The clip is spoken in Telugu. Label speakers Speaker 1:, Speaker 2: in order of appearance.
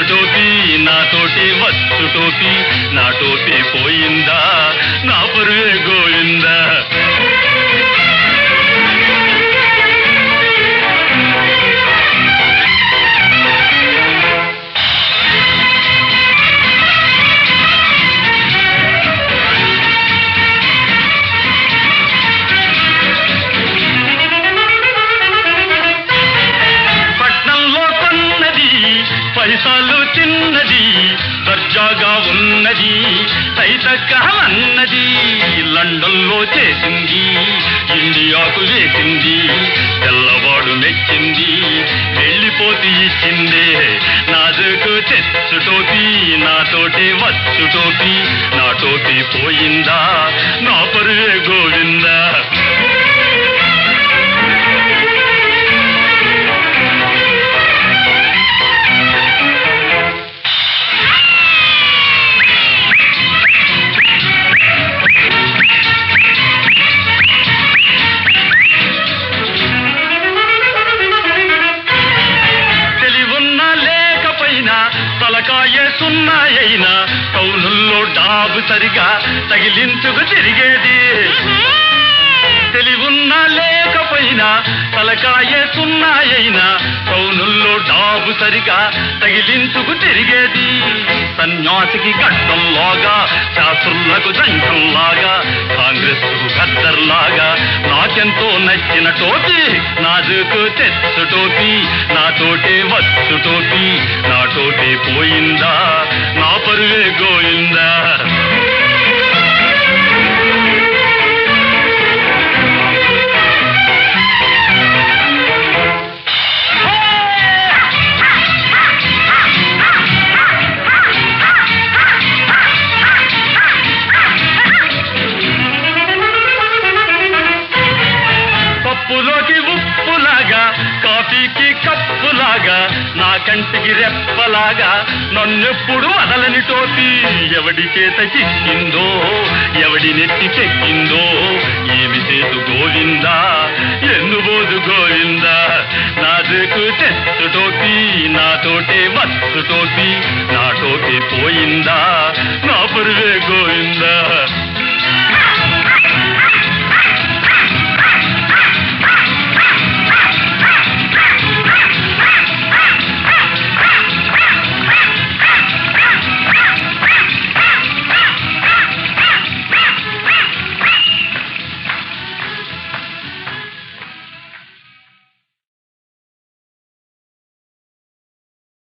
Speaker 1: టోపీ నాతోటి వచ్చు టోపీ నా టోపీ పోయిందా నా పరువే గోవిందా పట్నంలో కొన్నది పైసలు తిన్నది దర్జాగా ఉన్నది తైతక్కహమన్నది లండన్లో చేసింది ఇండియాకు వేసింది తెల్లవాడు మెచ్చింది వెళ్ళిపోతే ఇచ్చిందే నాజుకు తెచ్చు టోపీ నాతోటి వచ్చు టోపీ నా టోపీ పోయిందా నా పరువే గోవిందా తెలివున్నా లేకపోయినా తలకాయ సున్నాయైనా టౌనుల్లో డాబు సరిగా తగిలించుకు తిరిగేది తెలివున్నా లేకపోయినా తలకాయ సున్నాయైనా టౌనుల్లో డాబు సరిగా తగిలించుకు తిరిగేది సన్యాసికి గడ్డంలాగా శాస్త్రులకు జంకంలాగా కాంగ్రెస్ గద్దర్లాగా నాకెంతో నచ్చిన టోపీ నాజుకు తెచ్చు టోపీ నాతోటే వచ్చు టోపీ నా టోపీ పోయిందా నా పరువే గోయిందా పప్పులోకి ఉప్పులాగా కాఫీకి కప్పులాగా నా కంటికి రెప్పలాగా నన్నెప్పుడు వదలని టోపీ ఎవడి చేత చిక్కిందో ఎవడి నెత్తి చెక్కిందో ఏమి చేతు గోవిందా ఎన్నుబోదు గోవిందా నాదుకు తెచ్చు టోపీ నాతోటే వచ్చు టోపీ నా టోపీ పోయిందా నా పురువే గోవిందా